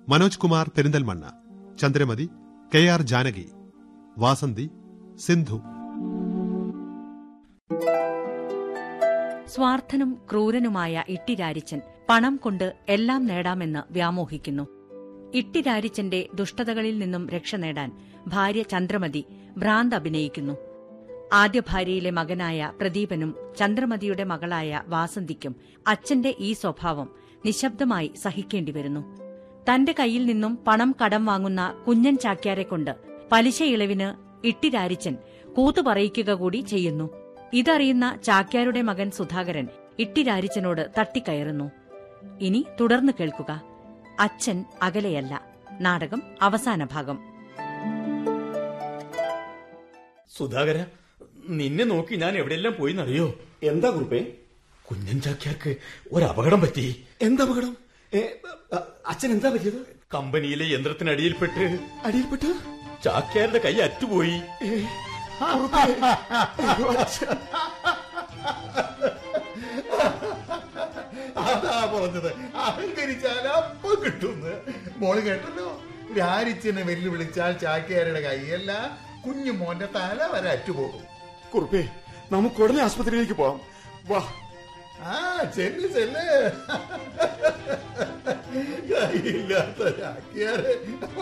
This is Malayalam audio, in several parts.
മനോജ് കുമാർ പെരിന്തൽമണ്ണ ചന്ദ്രമതി കെ ആർ ജാനകി വാസന്തി സിന്ധു സ്വാർത്ഥനും ക്രൂരനുമായ ഇട്ടിരാരിച്ചൻ പണം കൊണ്ട് എല്ലാം നേടാമെന്ന് വ്യാമോഹിക്കുന്നു ഇട്ടിരാരിച്ചന്റെ ദുഷ്ടതകളിൽ നിന്നും രക്ഷ നേടാൻ ഭാര്യ ചന്ദ്രമതി ഭ്രാന്ത് അഭിനയിക്കുന്നു ആദ്യ ഭാര്യയിലെ മകനായ പ്രദീപനും ചന്ദ്രമതിയുടെ മകളായ വാസന്തിക്കും അച്ഛന്റെ ഈ സ്വഭാവം നിശബ്ദമായി സഹിക്കേണ്ടിവരുന്നു തന്റെ കയ്യിൽ നിന്നും പണം കടം വാങ്ങുന്ന കുഞ്ഞൻ ചാക്യാരെ കൊണ്ട് പലിശ ഇളവിന് ഇട്ടിരാരിച്ചൻ കൂത്തുപറയിക്കുക കൂടി ചെയ്യുന്നു ഇതറിയുന്ന ചാക്യാരുടെ മകൻ സുധാകരൻ ഇട്ടിരാരിച്ചനോട് തട്ടിക്കയറുന്നു ഇനി തുടർന്ന് കേൾക്കുക അച്ഛൻ അകലെയല്ല നാടകം അവസാന ഭാഗം സുധാകര നിന്നെ നോക്കി ഞാൻ എവിടെയെല്ലാം പോയിന്നറിയോ എന്താ കുറുപ്പേ കുഞ്ഞൻ ചാക്യാർക്ക് ഒരു അപകടം പറ്റി എന്താ അപകടം ഏ, അ- അച്ഛൻ എന്താ പറ്റിയത് കമ്പനിയിലെ യന്ത്രത്തിനടിയിൽപ്പെട്ട് അടിയിൽപ്പെട്ട് ചാക്യാരുടെ കൈ അറ്റുപോയി അതാ പറഞ്ഞത് അഹങ്കരിച്ചാൽ അപ്പൊ കിട്ടുന്ന് മോള് കേട്ടല്ലോ രാരിച്ചനെ വെല്ലുവിളിച്ചാൽ ചാക്യാരുടെ കൈയല്ല കുഞ്ഞു മോന്റെ തല വരെ അറ്റുപോകും കുറുപ്പേ നമുക്ക് ഉടനെ ആസ്പത്രിയിലേക്ക് പോവാം വാ ആ ചെല്ല് ചെല്ല് കൈയില്ലാത്ത ചാക്യാര്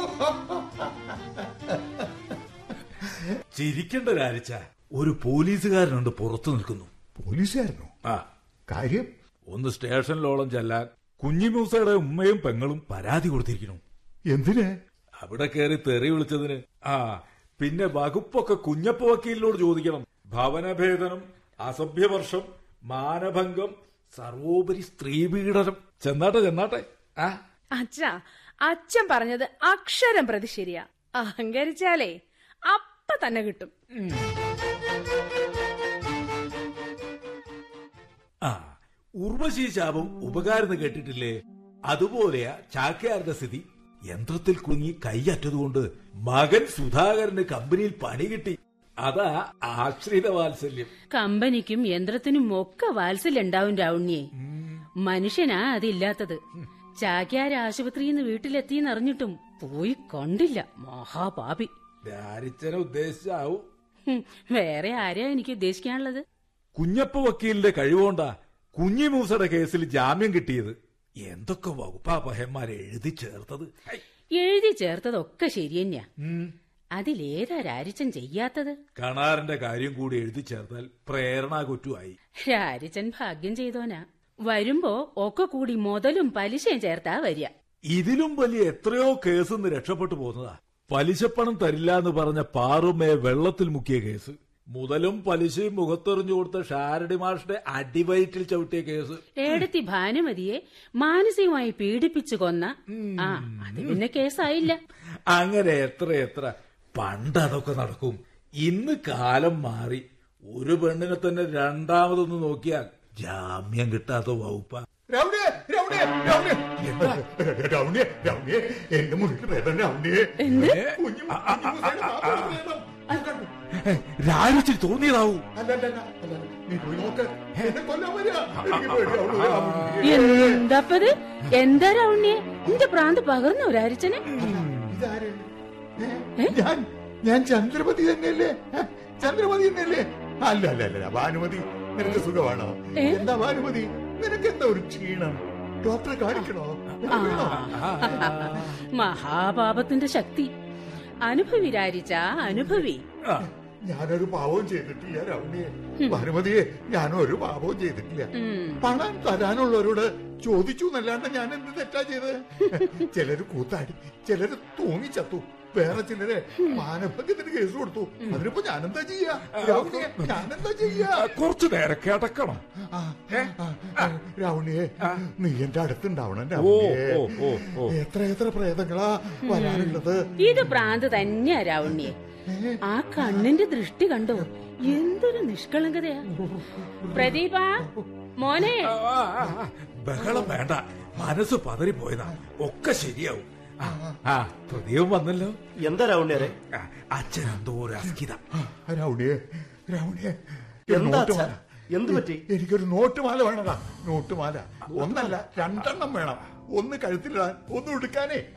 ചിരിക്കേണ്ട രാരിച്ച ഒരു പോലീസുകാരനുണ്ട് പുറത്തു നിൽക്കുന്നു പോലീസുകാരനോ ആ കാര്യം ഒന്ന് സ്റ്റേഷനിലോളം ചെല്ലാൻ കുഞ്ഞിമൂസയുടെ ഉമ്മയും പെങ്ങളും പരാതി കൊടുത്തിരിക്കുന്നു എന്തിന് അവിടെ കയറി തെറി വിളിച്ചതിന് ആ പിന്നെ വകുപ്പൊക്കെ കുഞ്ഞപ്പ വക്കീലിനോട് ചോദിക്കണം ഭവനഭേദനം അസഭ്യവർഷം മാനഭംഗം സർവോപരി സ്ത്രീപീഡനം ചെന്നാട്ടെ ചെന്നാട്ടെ ആ അച്ഛാ അച്ഛൻ പറഞ്ഞത് അക്ഷരം പ്രതി ശരിയാ അഹങ്കരിച്ചാലേ അപ്പ തന്നെ കിട്ടും ആ ഉർവശി ശാപം ഉപകാരം കേട്ടിട്ടില്ലേ അതുപോലെയാ ചാക്യാരുടെ സ്ഥിതി യന്ത്രത്തിൽ കുടുങ്ങി കൈയറ്റതുകൊണ്ട് മകൻ സുധാകരന് കമ്പനിയിൽ പണി കിട്ടി അതാ ആശ്രിത വാത്സല്യം കമ്പനിക്കും യന്ത്രത്തിനും ഒക്കെ വാത്സല്യം ഉണ്ടാവും രാവുണ്ണിയെ മനുഷ്യനാ അതില്ലാത്തത് ചാക്യാർ ആശുപത്രിയിൽ നിന്ന് വീട്ടിലെത്തിയെന്നറിഞ്ഞിട്ടും പോയി കണ്ടില്ല മഹാപാപി രാരിച്ചനെ ഉദ്ദേശിച്ചാവും ഹും, വേറെ ആരെയാ എനിക്ക് ഉദ്ദേശിക്കാനുള്ളത് കുഞ്ഞപ്പ വക്കീലിന്റെ കഴിവുകൊണ്ടാ കുഞ്ഞിമൂസയുടെ കേസിൽ ജാമ്യം കിട്ടിയത് എന്തൊക്കെ വകുപ്പാ പഹന്മാരെ എഴുതി ചേർത്തത് ഹൈ. എഴുതി ചേർത്തതൊക്കെ ശരി തന്നെയാ ഉം. അതിലേതാ രാരിച്ചൻ ചെയ്യാത്തത് കണാറിന്റെ കാര്യം കൂടി എഴുതി ചേർത്താൽ പ്രേരണ കുറ്റുമായി രാരിച്ചൻ ഭാഗ്യം ചെയ്തോനാ വരുമ്പോ ഒക്കെ കൂടി മുതലും പലിശയും ചേർത്താ വരിക ഇതിലും വലിയ എത്രയോ കേസിന്ന് രക്ഷപ്പെട്ടു പോന്നതാ പലിശപ്പണം തരില്ല എന്ന് പറഞ്ഞ പാറുമയെ വെള്ളത്തിൽ മുക്കിയ കേസ് മുതലും പലിശയും മുഖത്തെറിഞ്ഞു കൊടുത്ത ഷാരടി മാഷിന്റെ അടിവയറ്റിൽ ചവിട്ടിയ കേസ് ഏടത്തി ഭാനുമതിയെ മാനസികമായി പീഡിപ്പിച്ചു കൊന്ന ആ അത് പിന്നെ കേസായില്ല അങ്ങനെ എത്ര എത്ര പണ്ട് അതൊക്കെ നടക്കും ഇന്ന് കാലം മാറി ഒരു പെണ്ണിനെ തന്നെ രണ്ടാമതൊന്ന് നോക്കിയാൽ ജാമ്യം കിട്ടാത്ത വകുപ്പ രൗണിയെ, രൗണിയെ, രൗണിയെ. രൗണിയെ, രൗണിയെ, എന്റെ മുന്നിൽ വേദന രൗണിയെ. കുഞ്ഞു കുഞ്ഞു മൂസയുടെ പാപ്പയുടെ പ്രേതം. അത് കണ്ടു. രാജിച്ചിൽ തോന്നിയതാവൂ അല്ല, അല്ല, അല്ല, അല്ല, നീ പോയി നോക്ക്. എന്നെ കൊല്ലാൻ വരിക. എനിക്ക് പേടിയാവുന്നു, രൗണിയെ. എന്താപ്പത് എന്താ രാവുണ്ണിയെ നിന്റെ പ്രാന്ത് പകർന്നോ രാരിച്ചനെ ഇതാര്? ഏ? ഞാൻ ഞാൻ ചന്ദ്രമതി തന്നെയല്ലേ ഏ? ചന്ദ്രമതി തന്നെയല്ലേ അല്ല അല്ല അല്ല ഭാനുമതി നിനക്ക് സുഖമാണോ എന്താ ഭാനുമതി നിനക്ക് എന്താ ഒരു ക്ഷീണം ഡോക്ടറെ കാണിക്കണോ വേണോ? മഹാപാപത്തിന്റെ ശക്തി അനുഭവി രാരിച്ച അനുഭവി ഞാനൊരു പാവവും ചെയ്തിട്ടില്ല രമണിയെ ഭാനുമതിയെ ഞാനൊരു പാവവും ചെയ്തിട്ടില്ല പണം തരാനുള്ളവരോട് ചോദിച്ചു എന്നല്ലാണ്ട് ഞാൻ എന്ത് തെറ്റാ ചെയ്ത് ചിലര് കൂത്താടി ചിലര് തൂങ്ങിച്ചത്തു വേറെ ചിലര് മാനഭംഗത്തിന് കേസ് കൊടുത്തു അതിനിപ്പോ ഞാനെന്താ ചെയ്യാ രമണിയെ ഞാനെന്താ ചെയ്യാ കുറച്ചു നേരം കിടക്കണം ആ, ആ, രാവണിയെ നീ എന്റെ അടുത്തുണ്ടാവണം ഓ, രാവണിയെ ഓ, ഓ, ഓ. എത്ര എത്ര പ്രേതങ്ങളാ വരാനുള്ളത് ഇത് പ്രാന്ത് തന്നെയാ രാവുണ്ണിയെ ആ കണ്ണിന്റെ ദൃഷ്ടി കണ്ടോ എന്തൊരു നിഷ്കളങ്കതയാ പ്രദീപ മോനെ ആ, ആ, ആ, ബഹളം വേണ്ട മനസ്സ് പതറിപ്പോയതാ ഒക്കെ ശരിയാവും ആ, ആ പ്രദീപം വന്നല്ലോ എന്താ രാവുണ്ണിയാരെ ആ, അച്ഛൻ എന്തോ ഒരു അസ്കിത രാവണിയെ രാവണിയെ എന്താ നോട്ട് അച്ഛാ? മാല. എന്ത് പറ്റി? എനിക്കൊരു നോട്ടുമാല വേണടാ നോട്ടുമാല ഒന്നല്ല രണ്ടെണ്ണം വേണം ഒന്ന് കഴുത്തിലിടാൻ ഒന്ന് ഉടുക്കാനേ